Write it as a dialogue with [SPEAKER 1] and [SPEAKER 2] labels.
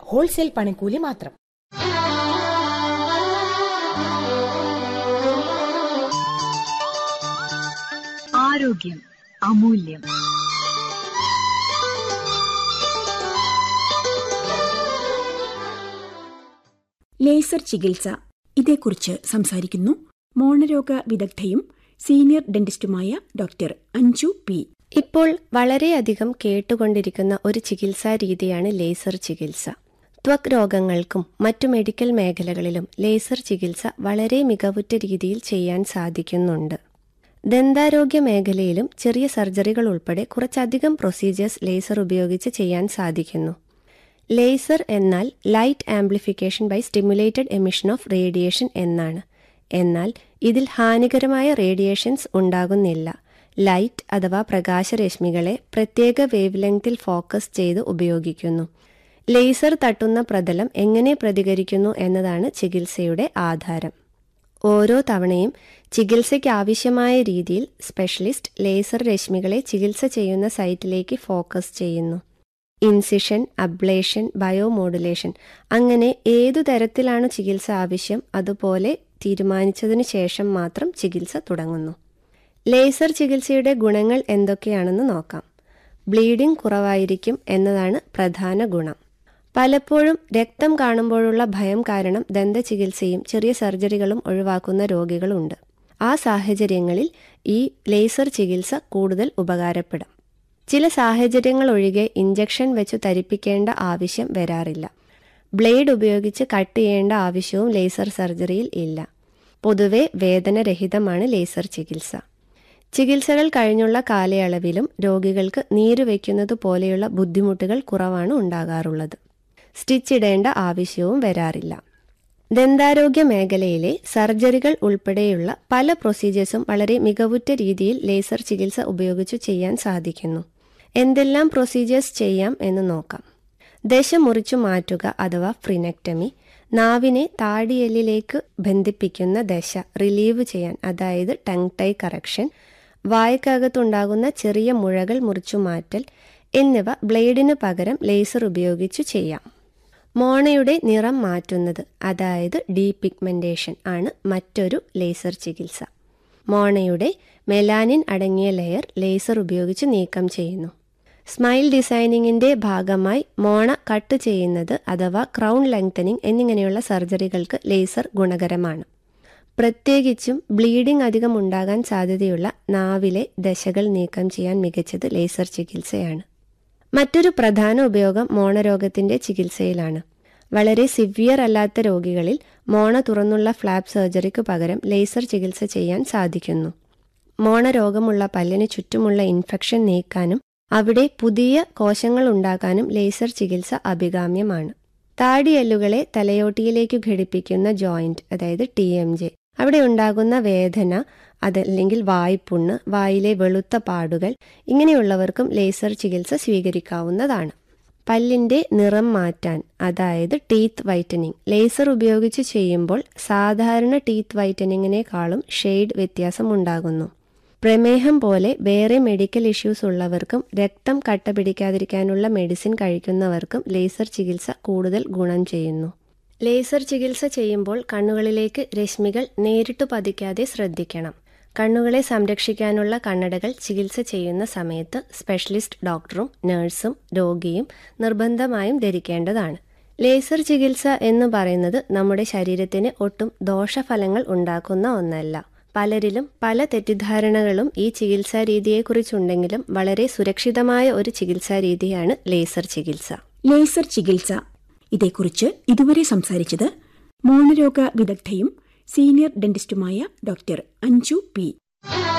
[SPEAKER 1] wholesale പണിക്കൂലി മാത്രം
[SPEAKER 2] ആരോഗ്യം അമൂല്യം
[SPEAKER 3] ലേസർ ചികിത്സ ഇതേക്കുറിച്ച് സംസാരിക്കുന്നു മോണരോഗ വിദഗ്ധയും സീനിയർ ഡെന്റിസ്റ്റുമായ ഡോക്ടർ അഞ്ജു പി
[SPEAKER 4] ഇപ്പോൾ വളരെയധികം കേട്ടുകൊണ്ടിരിക്കുന്ന ഒരു ചികിത്സാ രീതിയാണ് ലേസർ ചികിത്സ ത്വക് രോഗങ്ങൾക്കും മറ്റു മെഡിക്കൽ മേഖലകളിലും ലേസർ ചികിത്സ വളരെ മികവുറ്റ രീതിയിൽ ചെയ്യാൻ സാധിക്കുന്നുണ്ട് ദന്താരോഗ്യ മേഖലയിലും ചെറിയ സർജറികൾ ഉൾപ്പെടെ കുറച്ചധികം പ്രൊസീജിയേഴ്സ് ലേസർ ഉപയോഗിച്ച് ചെയ്യാൻ സാധിക്കുന്നു ലേസർ എന്നാൽ light amplification by stimulated emission of radiation എന്നാണ് എന്നാൽ ഇതിൽ ഹാനികരമായ റേഡിയേഷൻസ് ഉണ്ടാകുന്നില്ല ലൈറ്റ് അഥവാ പ്രകാശരശ്മികളെ പ്രത്യേക വേവ് ലെങ്തിൽ ഫോക്കസ് ചെയ്ത് ഉപയോഗിക്കുന്നു ലേസർ തട്ടുന്ന പ്രതലം എങ്ങനെ പ്രതികരിക്കുന്നു എന്നതാണ് ചികിത്സയുടെ ആധാരം ഓരോ തവണയും ചികിത്സയ്ക്ക് ആവശ്യമായ രീതിയിൽ സ്പെഷ്യലിസ്റ്റ് ലേസർ രശ്മികളെ ചികിത്സ ചെയ്യുന്ന സൈറ്റിലേക്ക് ഫോക്കസ് ചെയ്യുന്നു ഇൻസിഷൻ അബ്ലേഷൻ ബയോമോഡുലേഷൻ അങ്ങനെ ഏതു തരത്തിലാണ് ചികിത്സ ആവശ്യം അതുപോലെ തീരുമാനിച്ചതിനു ശേഷം മാത്രം ചികിത്സ തുടങ്ങുന്നു ലേസർ ചികിത്സയുടെ ഗുണങ്ങൾ എന്തൊക്കെയാണെന്ന് നോക്കാം ബ്ലീഡിംഗ് കുറവായിരിക്കും എന്നതാണ് പ്രധാന ഗുണം പലപ്പോഴും രക്തം കാണുമ്പോഴുള്ള ഭയം കാരണം ദന്തചികിത്സയും ചെറിയ സർജറികളും ഒഴിവാക്കുന്ന രോഗികളുണ്ട് ആ സാഹചര്യങ്ങളിൽ ഈ ലേസർ ചികിത്സ കൂടുതൽ ഉപകാരപ്പെടും ചില സാഹചര്യങ്ങൾ ഒഴികെ ഇഞ്ചക്ഷൻ വെച്ച് തരിപ്പിക്കേണ്ട ആവശ്യം വരാറില്ല ബ്ലേഡ് ഉപയോഗിച്ച് കട്ട് ചെയ്യേണ്ട ആവശ്യവും ലേസർ സർജറിയിൽ ഇല്ല പൊതുവെ വേദനരഹിതമാണ് ലേസർ ചികിത്സ ചികിത്സകൾ കഴിഞ്ഞുള്ള കാലയളവിലും രോഗികൾക്ക് നീര് വയ്ക്കുന്നത് പോലെയുള്ള ബുദ്ധിമുട്ടുകൾ കുറവാണ് ഉണ്ടാകാറുള്ളത് സ്റ്റിച്ച് ഇടേണ്ട ആവശ്യവും വരാറില്ല ദന്താരോഗ്യ മേഖലയിലെ സർജറികൾ ഉൾപ്പെടെയുള്ള പല പ്രൊസീജിയേഴ്സും വളരെ മികവുറ്റ രീതിയിൽ ലേസർ ചികിത്സ ഉപയോഗിച്ചു ചെയ്യാൻ സാധിക്കുന്നു എന്തെല്ലാം പ്രൊസീജിയേഴ്സ് ചെയ്യാം എന്ന് നോക്കാം ദശ മുറിച്ചു മാറ്റുക അഥവാ ഫ്രിനെക്ടമി നാവിനെ താടിയെല്ലിലേക്ക് ബന്ധിപ്പിക്കുന്ന ദശ റിലീവ് ചെയ്യാൻ അതായത് ടങ് ടൈ കറക്ഷൻ വായക്കകത്തുണ്ടാകുന്ന ചെറിയ മുഴകൾ മുറിച്ചു മാറ്റൽ എന്നിവ ബ്ലേഡിനു പകരം ലേസർ ഉപയോഗിച്ചു ചെയ്യാം മോണയുടെ നിറം മാറ്റുന്നത് അതായത് ഡീപിഗ്മെന്റേഷൻ ആണ് മറ്റൊരു ലേസർ ചികിത്സ മോണയുടെ മെലാനിൻ അടങ്ങിയ ലെയർ ലേസർ ഉപയോഗിച്ച് നീക്കം ചെയ്യുന്നു സ്മൈൽ ഡിസൈനിങ്ങിന്റെ ഭാഗമായി മോണ കട്ട് ചെയ്യുന്നത് അഥവാ ക്രൗൺ ലെങ്തനിങ് എന്നിങ്ങനെയുള്ള സർജറികൾക്ക് ലേസർ ഗുണകരമാണ് പ്രത്യേകിച്ചും ബ്ലീഡിംഗ് അധികം ഉണ്ടാകാൻ സാധ്യതയുള്ള നാവിലെ ദശകൾ നീക്കം ചെയ്യാൻ മികച്ചത് ലേസർ ചികിത്സയാണ് മറ്റൊരു പ്രധാന ഉപയോഗം മോണരോഗത്തിന്റെ ചികിത്സയിലാണ് വളരെ സിവിയർ അല്ലാത്ത രോഗികളിൽ മോണ തുറന്നുള്ള ഫ്ലാപ്പ് സർജറിക്ക് പകരം ലേസർ ചികിത്സ ചെയ്യാൻ സാധിക്കുന്നു മോണരോഗമുള്ള പല്ലിന് ചുറ്റുമുള്ള ഇൻഫെക്ഷൻ നീക്കാനും അവിടെ പുതിയ കോശങ്ങൾ ഉണ്ടാക്കാനും ലേസർ ചികിത്സ അഭികാമ്യമാണ് താടിയെല്ലുകളെ തലയോട്ടിയിലേക്ക് ഘടിപ്പിക്കുന്ന ജോയിന്റ് അതായത് ടി എം ജെ അവിടെ ഉണ്ടാകുന്ന വേദന അതല്ലെങ്കിൽ വായ്പുണ്ണ് വായിലെ വെളുത്ത പാടുകൾ ഇങ്ങനെയുള്ളവർക്കും ലേസർ ചികിത്സ സ്വീകരിക്കാവുന്നതാണ് പല്ലിന്റെ നിറം മാറ്റാൻ അതായത് ടീത്ത് വൈറ്റനിങ് ലേസർ ഉപയോഗിച്ച് ചെയ്യുമ്പോൾ സാധാരണ ടീത്ത് വൈറ്റനിങ്ങിനേക്കാളും ഷെയ്ഡ് വ്യത്യാസം ഉണ്ടാകുന്നു പ്രമേഹം പോലെ വേറെ മെഡിക്കൽ ഇഷ്യൂസ് ഉള്ളവർക്കും രക്തം കട്ട പിടിക്കാതിരിക്കാനുള്ള മെഡിസിൻ കഴിക്കുന്നവർക്കും ലേസർ ചികിത്സ കൂടുതൽ ഗുണം ചെയ്യുന്നു ലേസർ ചികിത്സ ചെയ്യുമ്പോൾ കണ്ണുകളിലേക്ക് രശ്മികൾ നേരിട്ട് പതിക്കാതെ ശ്രദ്ധിക്കണം കണ്ണുകളെ സംരക്ഷിക്കാനുള്ള കണ്ണടകൾ ചികിത്സ ചെയ്യുന്ന സമയത്ത് സ്പെഷ്യലിസ്റ്റ് ഡോക്ടറും നഴ്സും രോഗിയും നിർബന്ധമായും ധരിക്കേണ്ടതാണ് ലേസർ ചികിത്സ എന്ന് പറയുന്നത് നമ്മുടെ ശരീരത്തിന് ഒട്ടും ദോഷഫലങ്ങൾ ഉണ്ടാക്കുന്ന ഒന്നല്ല പലരിലും പല തെറ്റിദ്ധാരണകളും ഈ ചികിത്സാ രീതിയെക്കുറിച്ചുണ്ടെങ്കിലും വളരെ സുരക്ഷിതമായ ഒരു ചികിത്സാ രീതിയാണ് ലേസർ ചികിത്സ
[SPEAKER 3] ലേസർ ചികിത്സ ഇതേക്കുറിച്ച് ഇതുവരെ സംസാരിച്ചത് മോണരോഗ വിദഗ്ധയും സീനിയർ ഡെന്റിസ്റ്റുമായ ഡോക്ടർ അഞ്ജു പി